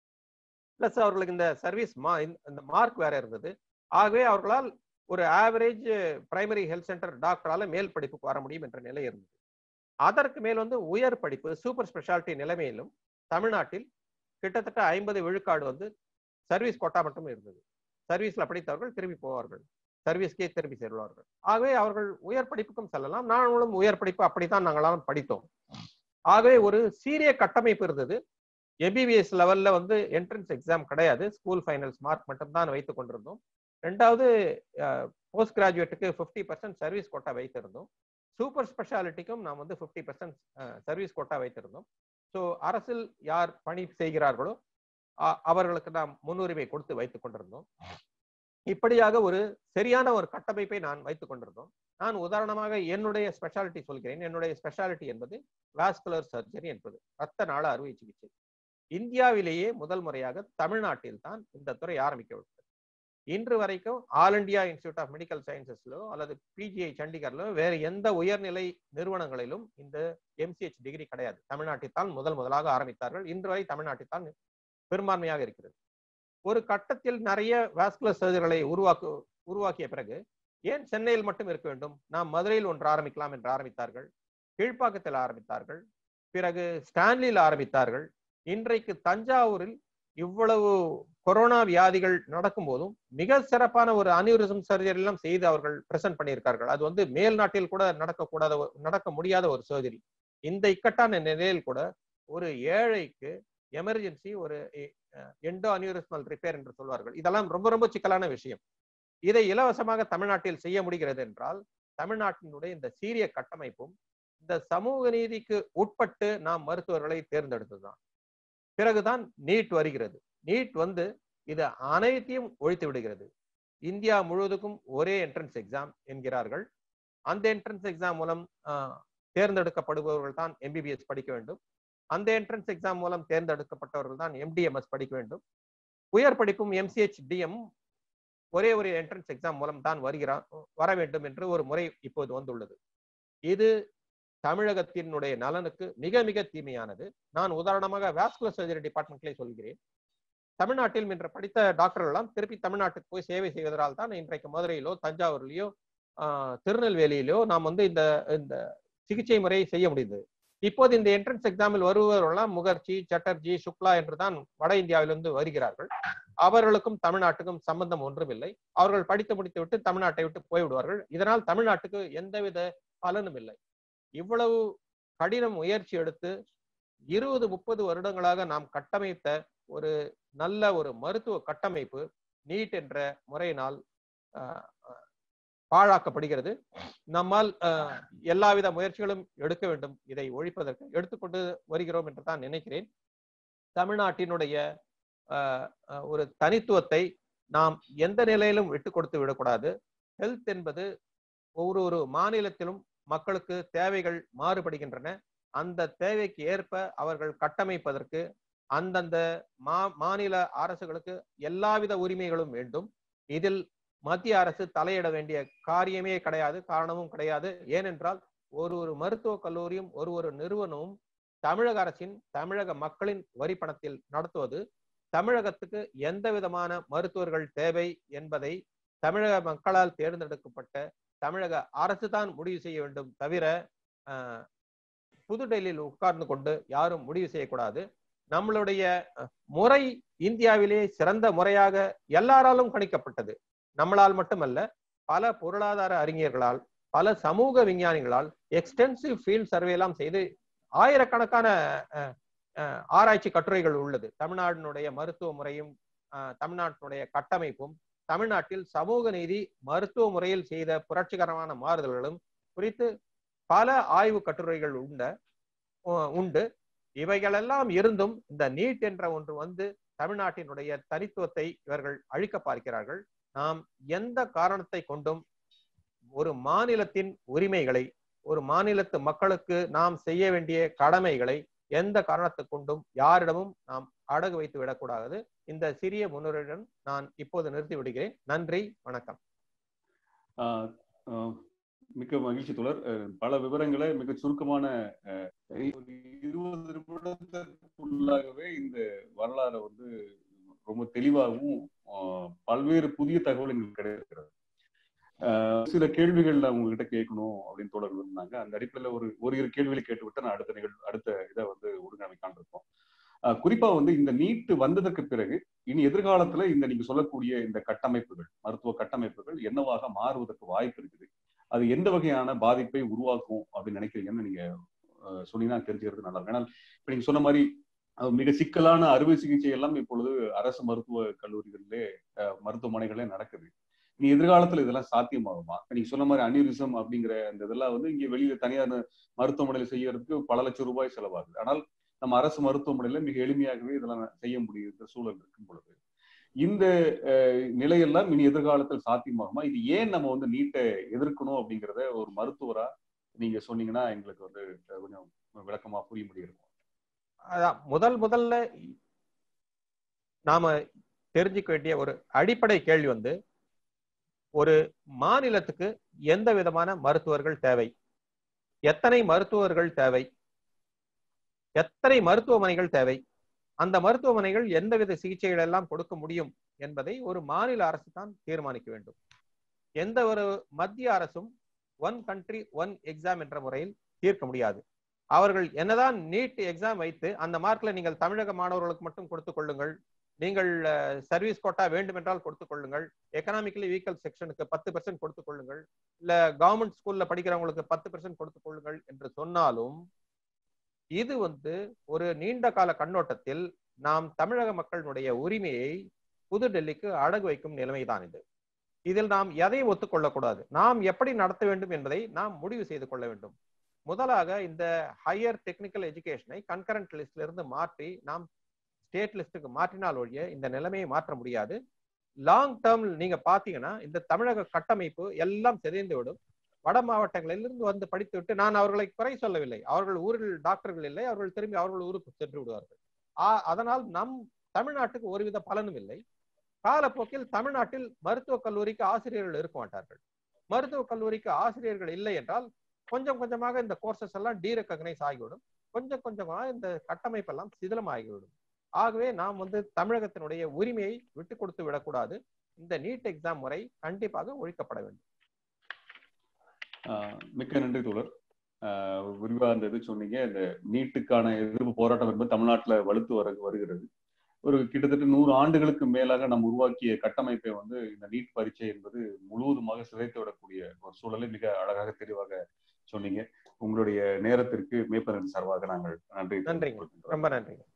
B: பிளஸ் அவர்களுக்கு இந்த சர்வீஸ் மா இந்த மார்க் வேற இருந்தது ஆகவே அவர்களால் ஒரு ஆவரேஜ் பிரைமரி ஹெல்த் சென்டர் டாக்டரால மேல் படிப்புக்கு வர முடியும் என்ற நிலை இருந்தது அதற்கு மேல் வந்து உயர் படிப்பு சூப்பர் ஸ்பெஷாலிட்டி நிலைமையிலும் தமிழ்நாட்டில் கிட்டத்தட்ட ஐம்பது விழுக்காடு வந்து சர்வீஸ் கோட்டா மட்டும் இருந்தது சர்வீஸ்ல படித்தவர்கள் திரும்பி போவார்கள் சர்வீஸ்க்கே திரும்பி செல்வார்கள் ஆகவே அவர்கள் உயர் படிப்புக்கும் செல்லலாம் நாங்களும் உயர் படிப்பு அப்படித்தான் நாங்களாம் படித்தோம் ஆகவே ஒரு சீரிய கட்டமைப்பு இருந்தது எம்பிபிஎஸ் லெவல்ல வந்து என்ட்ரன்ஸ் எக்ஸாம் கிடையாது ஸ்கூல் ஃபைனல்ஸ் மார்க் மட்டும் தான் வைத்துக் கொண்டிருந்தோம் ரெண்டாவது போஸ்ட் கிராஜுவேட்டுக்கு ஃபிஃப்டி பர்சன்ட் சர்வீஸ் கோட்டா வைத்திருந்தோம் சூப்பர் ஸ்பெஷாலிட்டிக்கும் நாம் வந்து ஃபிஃப்டி பர்சன்ட் சர்வீஸ் கோட்டா வைத்திருந்தோம் ஸோ அரசில் யார் பணி செய்கிறார்களோ அ- அவர்களுக்கு நாம் முன்னுரிமை கொடுத்து வைத்துக் கொண்டிருந்தோம் இப்படியாக ஒரு சரியான ஒரு கட்டமைப்பை நான் வைத்துக் கொண்டிருந்தோம் நான் உதாரணமாக என்னுடைய ஸ்பெஷாலிட்டி சொல்கிறேன் என்னுடைய ஸ்பெஷாலிட்டி என்பது வாஸ்குலர் சர்ஜரி என்பது ரத்த நாள அறுவை சிகிச்சை இந்தியாவிலேயே முதல் முறையாக தமிழ்நாட்டில் தான் இந்த துறை ஆரம்பிக்கப்பட்டது இன்று வரைக்கும் All India Institute of Medical சயின்சஸ்லோ அல்லது பிஜிஐ சண்டிகர்லோ வேறு எந்த உயர்நிலை நிறுவனங்களிலும் இந்த எம்சிஹெச் டிகிரி கிடையாது தமிழ்நாட்டில் தான் முதல் முதலாக ஆரம்பித்தார்கள் இன்று வரை தமிழ்நாட்டில் தான் பெரும்பான்மையாக இருக்கிறது ஒரு கட்டத்தில் நிறைய வாஸ்குலர் சர்ஜரிகளை உருவாக்கு உருவாக்கிய பிறகு ஏன் சென்னையில் மட்டும் இருக்க வேண்டும் நாம் மதுரையில் ஒன்று ஆரம்பிக்கலாம் என்று ஆரம்பித்தார்கள் கீழ்ப்பாக்கத்தில் ஆரம்பித்தார்கள் பிறகு ஸ்டான்லியில் ஆரம்பித்தார்கள் இன்றைக்கு தஞ்சாவூரில் இவ்வளவு கொரோனா வியாதிகள் நடக்கும் போதும் மிக சிறப்பான ஒரு அனியூரிசம் சர்ஜரி எல்லாம் செய்து அவர்கள் பிரசன்ட் பண்ணியிருக்கார்கள் அது வந்து மேல் நாட்டில் கூட நடக்கக்கூடாத ஒரு- நடக்க முடியாத ஒரு சர்ஜரி இந்த இக்கட்டான நிலையில் கூட ஒரு ஏழைக்கு எமர்ஜென்சி ஒரு எண்டோ அனியூரிஸ்மல் ரிப்பேர் என்று சொல்வார்கள் இதெல்லாம் ரொம்ப ரொம்ப சிக்கலான விஷயம் இதை இலவசமாக தமிழ்நாட்டில் செய்ய முடிகிறது என்றால் தமிழ்நாட்டினுடைய இந்த சீரிய கட்டமைப்பும் இந்த சமூக நீதிக்கு உட்பட்டு நாம் மருத்துவர்களை தேர்ந்தெடுத்ததுதான் பிறகுதான் நீட் வருகிறது நீட் வந்து இது அனைத்தையும் ஒழித்து விடுகிறது இந்தியா முழுவதுக்கும் ஒரே என்ட்ரன்ஸ் எக்ஸாம் என்கிறார்கள் அந்த என்ட்ரன்ஸ் எக்ஸாம் மூலம் ஆஹ், தேர்ந்தெடுக்கப்படுபவர்கள் தான் எம்பிபிஎஸ் படிக்க வேண்டும் அந்த என்ட்ரன்ஸ் எக்ஸாம் மூலம் தேர்ந்தெடுக்கப்பட்டவர்கள் தான் எம்டிஎம்எஸ் படிக்க வேண்டும் உயர் படிப்பும் எம்சிஹெச் டிஎம் ஒரே ஒரு என்ட்ரன்ஸ் எக்ஸாம் மூலம் தான் வருகிறார் வர வேண்டும் என்று ஒரு முறை இப்போது வந்துள்ளது இது தமிழகத்தினுடைய நலனுக்கு மிக மிக தீமையானது நான் உதாரணமாக வாஸ்குலர் சர்ஜரி டிபார்ட்மெண்ட்லேயே சொல்கிறேன் தமிழ்நாட்டில் இன்று படித்த டாக்டர்கள் எல்லாம் திருப்பி தமிழ்நாட்டுக்கு போய் சேவை செய்வதால் தான் இன்றைக்கு மதுரையிலோ தஞ்சாவூர்லயோ ஆஹ், திருநெல்வேலியிலோ நாம் வந்து இந்த இந்த சிகிச்சை முறையை செய்ய முடிந்தது இப்போது இந்த என்ட்ரன்ஸ் எக்ஸாமில் வருபவர்களெல்லாம் முகர்ஜி சட்டர்ஜி சுக்லா என்றுதான் வட இந்தியாவிலிருந்து வருகிறார்கள் அவர்களுக்கும் தமிழ்நாட்டுக்கும் சம்பந்தம் ஒன்றுமில்லை அவர்கள் படித்து முடித்து விட்டு தமிழ்நாட்டை விட்டு போய்விடுவார்கள் இதனால் தமிழ்நாட்டுக்கு எந்தவித பலனும் இல்லை இவ்வளவு கடின முயற்சி எடுத்து இருபது முப்பது வருடங்களாக நாம் கட்டமைத்த ஒரு நல்ல ஒரு மருத்துவ கட்டமைப்பு நீட் என்ற முறையினால் அஹ், அஹ், பாழாக்கப்படுகிறது நம்மால் அஹ், எல்லாவித முயற்சிகளும் எடுக்க வேண்டும் இதை ஒழிப்பதற்கு எடுத்துக்கொண்டு வருகிறோம் என்று தான் நினைக்கிறேன் தமிழ்நாட்டினுடைய அஹ், அஹ், ஒரு தனித்துவத்தை நாம் எந்த நிலையிலும் விட்டு கொடுத்து விடக்கூடாது ஹெல்த் என்பது ஒவ்வொரு ஒரு மாநிலத்திலும் மக்களுக்கு தேவைகள் மாறுபடுகின்றன அந்த தேவைக்கு ஏற்ப அவர்கள் கட்டமைப்பதற்கு அந்தந்த மா மாநில அரசுகளுக்கு எல்லாவித உரிமைகளும் வேண்டும் இதில் மத்திய அரசு தலையிட வேண்டிய காரியமே கிடையாது காரணமும் கிடையாது ஏனென்றால் ஒரு ஒரு மருத்துவக் கல்லூரியும் ஒரு ஒரு நிறுவனமும் தமிழக அரசின் தமிழக மக்களின் வரி பணத்தில் நடத்துவது தமிழகத்துக்கு எந்த விதமான மருத்துவர்கள் தேவை என்பதை தமிழக மக்களால் தேர்ந்தெடுக்கப்பட்ட தமிழக அரசு தான் முடிவு செய்ய வேண்டும் தவிர அஹ், புதுடெல்லியில் உட்கார்ந்து கொண்டு யாரும் முடிவு செய்யக்கூடாது நம்மளுடைய அஹ், முறை இந்தியாவிலே சிறந்த முறையாக எல்லாராலும் கணிக்கப்பட்டது நம்மளால் மட்டுமல்ல பல பொருளாதார அறிஞர்களால் பல சமூக விஞ்ஞானிகளால் எக்ஸ்டென்சிவ் ஃபீல்ட் சர்வே எல்லாம் செய்து ஆயிரக்கணக்கான அஹ், அஹ், ஆராய்ச்சி கட்டுரைகள் உள்ளது தமிழ்நாட்டினுடைய மருத்துவ முறையும் அஹ், தமிழ்நாட்டினுடைய கட்டமைப்பும் தமிழ்நாட்டில் சமூக நீதி மருத்துவ முறையில் செய்த புரட்சிகரமான மாறுதல்களும் குறித்து பல ஆய்வு கட்டுரைகள் உண்ட உ- உண்டு இவைகளெல்லாம் இருந்தும் இந்த நீட் என்ற ஒன்று வந்து தமிழ்நாட்டினுடைய தனித்துவத்தை இவர்கள் அழிக்க பார்க்கிறார்கள் நாம் எந்த காரணத்தை கொண்டும் ஒரு மாநிலத்தின் உரிமைகளை ஒரு மாநிலத்து மக்களுக்கு நாம் செய்ய வேண்டிய கடமைகளை எந்த காரணத்தை கொண்டும் யாரிடமும் நாம் அடகு வைத்து விடக்கூடாது இந்த சிறிய முன்னுரையுடன் நான் இப்போது நிறுத்தி விடுகிறேன் நன்றி வணக்கம்
A: ஆஹ் ஆஹ் மிக்க மகிழ்ச்சி தொடர் அஹ் பல விவரங்களை மிக சுருக்கமான அஹ், ஒரு இருபது நிமிடத்திற்குள்ளாகவே இந்த வரலாறை வந்து ரொம்ப தெளிவாகவும் ஆஹ், பல்வேறு புதிய தகவல் எங்களுக்கு கிடைக்கிறது ஆஹ், சில கேள்விகள் நான் உங்ககிட்ட கேட்கணும் அப்படின்னு தொடர் இருந்தாங்க அந்த அடிப்படையில ஒரு ஒரு இரு கேள்விகளை கேட்டுவிட்டு நான் அடுத்த நிகழ் அடுத்த இதை வந்து ஒருங்கிணைக்கான் இருக்கோம் ஆஹ், குறிப்பா வந்து இந்த நீட்டு வந்ததற்கு பிறகு இனி எதிர்காலத்துல இந்த நீங்க சொல்லக்கூடிய இந்த கட்டமைப்புகள் மருத்துவ கட்டமைப்புகள் என்னவாக மாறுவதற்கு வாய்ப்பு இருக்குது அது எந்த வகையான பாதிப்பை உருவாக்கும் அப்படின்னு நினைக்கிறீங்கன்னு நீங்க அஹ், சொன்னீங்கன்னா தெரிஞ்சுக்கிறது நல்லா இருக்கும் ஏன்னா இப்ப நீங்க சொன்ன மாதிரி அஹ், மிக சிக்கலான அறுவை சிகிச்சை எல்லாம் இப்பொழுது அரசு மருத்துவ கல்லூரிகளிலே அஹ், மருத்துவமனைகளே நடக்குது நீ எதிர்காலத்துல இதெல்லாம் சாத்தியமாகுமா இப்ப நீங்க சொன்ன மாதிரி அனிரிசம் அப்படிங்கிற அந்த இதெல்லாம் வந்து இங்க வெளியில தனியார் மருத்துவமனையில செய்யறதுக்கு பல லட்சம் ரூபாய் செலவாகுது ஆனால் நம்ம அரசு மருத்துவமனையில மிக எளிமையாகவே இதெல்லாம் செய்ய முடியுற சூழல் இருக்கும் பொழுது இந்த அஹ், நிலையெல்லாம் இனி எதிர்காலத்தில் சாத்தியமாகுமா இது ஏன் நம்ம வந்து நீட்டை எதிர்க்கணும் அப்படிங்கிறத ஒரு மருத்துவரா நீங்க சொன்னீங்கன்னா எங்களுக்கு வந்து அஹ், கொஞ்சம் விளக்கமா புரிய முடியும்
B: அதான் முதல் முதல்ல நாம தெரிஞ்சுக்க வேண்டிய ஒரு அடிப்படை கேள்வி வந்து ஒரு மாநிலத்துக்கு எந்த விதமான மருத்துவர்கள் தேவை எத்தனை மருத்துவர்கள் தேவை எத்தனை மருத்துவமனைகள் தேவை அந்த மருத்துவமனைகள் எந்தவித சிகிச்சைகள் எல்லாம் கொடுக்க முடியும் என்பதை ஒரு மாநில அரசு தான் தீர்மானிக்க வேண்டும் எந்த ஒரு மத்திய அரசும் ஒன் கண்ட்ரி ஒன் எக்ஸாம் என்ற முறையில் தீர்க்க முடியாது அவர்கள் என்னதான் நீட் எக்ஸாம் வைத்து அந்த மார்க்ல நீங்கள் தமிழக மாணவர்களுக்கு மட்டும் கொடுத்துக் கொள்ளுங்கள் நீங்கள் சர்வீஸ் கோட்டா வேண்டுமென்றால் கொடுத்துக் கொள்ளுங்கள் எக்கனாமிக்கலி வீக்கல் செக்ஷனுக்கு பத்து பெர்சென்ட் கொடுத்துக் கொள்ளுங்கள் இல்ல கவர்மெண்ட் ஸ்கூல்ல படிக்கிறவங்களுக்கு பத்து பெர்சென்ட் கொடுத்துக் கொள்ளுங்கள் என்று சொன்னாலும் இது வந்து ஒரு நீண்ட கால கண்ணோட்டத்தில் நாம் தமிழக மக்களினுடைய உரிமையை புது டெல்லிக்கு அடகு வைக்கும் நிலைமைதான் இது இதில் நாம் எதையும் ஒத்துக்கொள்ளக்கூடாது நாம் எப்படி நடத்த வேண்டும் என்பதை நாம் முடிவு செய்து கொள்ள வேண்டும் முதலாக இந்த ஹையர் டெக்னிக்கல் எஜுகேஷனை கன்கரண்ட் லிஸ்ட்ல இருந்து மாற்றி நாம் ஸ்டேட் லிஸ்ட்டுக்கு மாற்றினால் ஒழிய இந்த நிலைமையை மாற்ற முடியாது லாங் டேர்ம் நீங்க பாத்தீங்கன்னா இந்த தமிழக கட்டமைப்பு எல்லாம் சிதைந்து விடும் வட மாவட்டங்களிலிருந்து வந்து படித்து விட்டு நான் அவர்களை குறை சொல்லவில்லை அவர்கள் ஊரில் டாக்டர்கள் இல்லை அவர்கள் திரும்பி அவர்கள் ஊருக்கு சென்று விடுவார்கள் ஆ- அதனால் நம் தமிழ்நாட்டுக்கு ஒருவித பலனும் இல்லை காலப்போக்கில் தமிழ்நாட்டில் மருத்துவக் கல்லூரிக்கு ஆசிரியர்கள் இருக்க மாட்டார்கள் மருத்துவக் கல்லூரிக்கு ஆசிரியர்கள் இல்லை என்றால் கொஞ்சம் கொஞ்சமாக இந்த கோர்சஸ் எல்லாம் டீரெகனைஸ் ஆகிவிடும் கொஞ்சம் கொஞ்சமாக இந்த கட்டமைப்பெல்லாம் சிதிலமாகிவிடும் ஆகவே நாம் வந்து தமிழகத்தினுடைய உரிமையை விட்டு கொடுத்து விடக்கூடாது இந்த நீட் எக்ஸாம் முறை கண்டிப்பாக ஒழிக்கப்பட வேண்டும்
A: ஆஹ் மிக்க நன்றி தோழர் ஆஹ் விரிவா அந்த இது சொன்னீங்க இந்த நீட்டுக்கான எதிர்ப்பு போராட்டம் என்பது தமிழ்நாட்டுல வலுத்து வர வருகிறது ஒரு கிட்டத்தட்ட நூறு ஆண்டுகளுக்கு மேலாக நாம் உருவாக்கிய கட்டமைப்பை வந்து இந்த நீட் பரீட்சை என்பது முழுவதுமாக சிதைத்து விடக்கூடிய ஒரு சூழலை மிக அழகாக தெளிவாக சொன்னீங்க உங்களுடைய நேரத்திற்கு மேய்ப்பதன் சார்பாக நாங்கள் நன்றி
B: நன்றிங்க. ரொம்ப நன்றிங்க